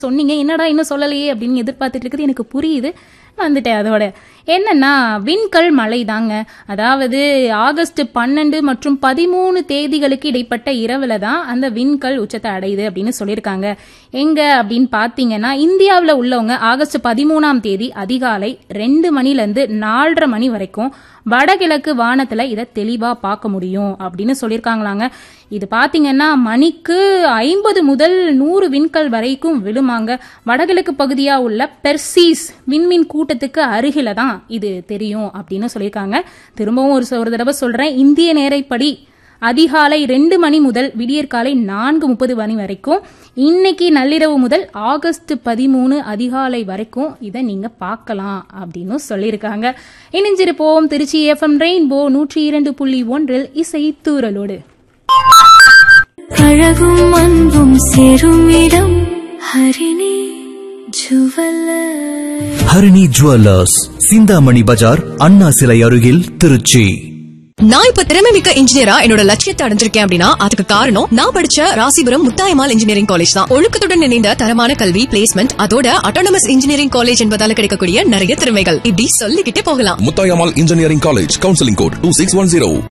சொன்னீங்க என்னடா இன்னும் சொல்லலையே அப்படின்னு எதிர்பார்த்துட்டு இருக்குது எனக்கு புரியுது வந்துட்டேன் அதோட என்னன்னா விண்கல் மழை தாங்க அதாவது ஆகஸ்ட் பன்னெண்டு மற்றும் பதிமூணு தேதிகளுக்கு இடைப்பட்ட இரவுல தான் அந்த விண்கல் உச்சத்தை அடையுது அப்படின்னு சொல்லியிருக்காங்க எங்க அப்படின்னு பாத்தீங்கன்னா இந்தியாவில் உள்ளவங்க ஆகஸ்ட் பதிமூணாம் தேதி அதிகாலை ரெண்டு மணில இருந்து நாலரை மணி வரைக்கும் வடகிழக்கு வானத்துல இதை தெளிவா பார்க்க முடியும் அப்படின்னு சொல்லியிருக்காங்களாங்க இது பாத்தீங்கன்னா மணிக்கு ஐம்பது முதல் நூறு விண்கல் வரைக்கும் விழுமாங்க வடகிழக்கு பகுதியா உள்ள பெர்சீஸ் விண்மீன் கூட்டத்துக்கு அருகில தான் இது தெரியும் அப்படின்னு சொல்லியிருக்காங்க திரும்பவும் ஒரு ஒரு தடவை சொல்றேன் இந்திய நேரைப்படி அதிகாலை ரெண்டு மணி முதல் விடியற்காலை நான்கு முப்பது மணி வரைக்கும் இன்னைக்கு நள்ளிரவு முதல் ஆகஸ்ட் பதிமூணு அதிகாலை வரைக்கும் இதை நீங்க பார்க்கலாம் அப்படின்னு சொல்லியிருக்காங்க இணைஞ்சிருப்போம் திருச்சி எஃப்எம் ரெயின்போ நூற்றி இரண்டு புள்ளி ஒன்றில் இசை தூரலோடு அழகும் அன்பும் சேரும் இடம் ஹரிணி ஜுவல்லர் ஹரிணி ஜுவல்லர்ஸ் சிந்தாமணி பஜார் அண்ணா சிலை அருகில் திருச்சி நான் இப்ப திறமை மிக்க இன்ஜினியரா என்னோட லட்சியத்தை அடைஞ்சிருக்கேன் அப்படின்னா அதுக்கு காரணம் நான் படிச்ச ராசிபுரம் முத்தாயமால் இன்ஜினியரிங் காலேஜ் தான் ஒழுக்கத்துடன் இணைந்த தரமான கல்வி பிளேஸ்மெண்ட் அதோட அட்டானமஸ் இன்ஜினியரிங் காலேஜ் என்பதால கிடைக்கக்கூடிய நிறைய திறமைகள் இப்படி சொல்லிக்கிட்டே போகலாம் Muthayammal engineering college counselling code two six one zero